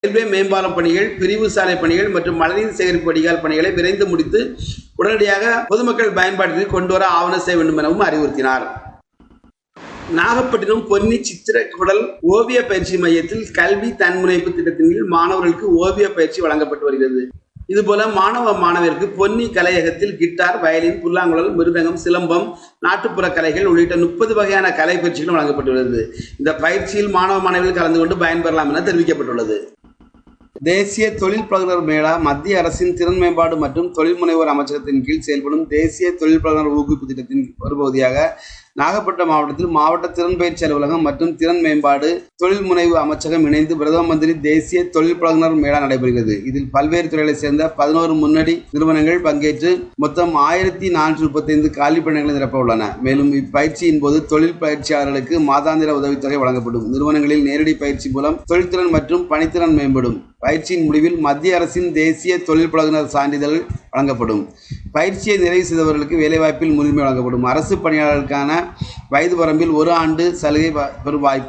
railway மேம்பாலம் பணிகள் பிரிவு சாலை பணிகள் மற்றும் மழைநீர் சேகரிப்பு வடிகால் பணிகளை விரைந்து முடித்து உடனடியாக பொதுமக்கள் பயன்பாட்டிற்கு கொண்டு வர ஆவணம் செய்ய வேண்டும் எனவும் அறிவுறுத்தினார் நாகப்பட்டினம் பொன்னி சித்திரக்குடல் ஓவிய பயிற்சி மையத்தில் கல்வி தன்முனைப்பு திட்டத்தின் கீழ் மாணவர்களுக்கு ஓவிய பயிற்சி வழங்கப்பட்டு வருகிறது இதுபோல மாணவ மாணவியருக்கு பொன்னி கலையகத்தில் கிட்டார் வயலின் புல்லாங்குழல் மிருதங்கம் சிலம்பம் நாட்டுப்புற கலைகள் உள்ளிட்ட முப்பது வகையான கலை பயிற்சிகளும் வழங்கப்பட்டுள்ளது இந்த பயிற்சியில் மாணவ மாணவிகள் கலந்து கொண்டு பயன்பெறலாம் என தெரிவிக்கப்பட்டுள்ளது தேசிய தொழில் பழகுனர் மேளா மத்திய அரசின் திறன் மேம்பாடு மற்றும் தொழில் முனைவோர் அமைச்சகத்தின் கீழ் செயல்படும் தேசிய தொழில் பழகுனர் ஊக்குவிப்பு திட்டத்தின் ஒரு பகுதியாக நாகப்பட்டினம் மாவட்டத்தில் மாவட்ட திறன் பயிற்சி அலுவலகம் மற்றும் திறன் மேம்பாடு தொழில் முனைவு அமைச்சகம் இணைந்து பிரதம மந்திரி தேசிய தொழில் பழகுனர் மேளா நடைபெறுகிறது இதில் பல்வேறு துறைகளைச் சேர்ந்த பதினோரு முன்னணி நிறுவனங்கள் பங்கேற்று மொத்தம் ஆயிரத்தி நானூற்றி முப்பத்தைந்து காலி பணிகளை நிரப்ப உள்ளன மேலும் இப்பயிற்சியின் போது தொழில் பயிற்சியாளர்களுக்கு மாதாந்திர உதவித்தொகை வழங்கப்படும் நிறுவனங்களில் நேரடி பயிற்சி மூலம் தொழில்திறன் மற்றும் பணித்திறன் மேம்படும் பயிற்சியின் முடிவில் மத்திய அரசின் தேசிய தொழில் பழகுனர் சான்றிதழ் வழங்கப்படும் பயிற்சியை நிறைவு செய்தவர்களுக்கு வேலைவாய்ப்பில் முன்னுரிமை வழங்கப்படும் அரசு பணியாளர்களுக்கான வயது வரம்பில் ஒரு ஆண்டு சலுகை வ- பெறும் வாய்ப்பு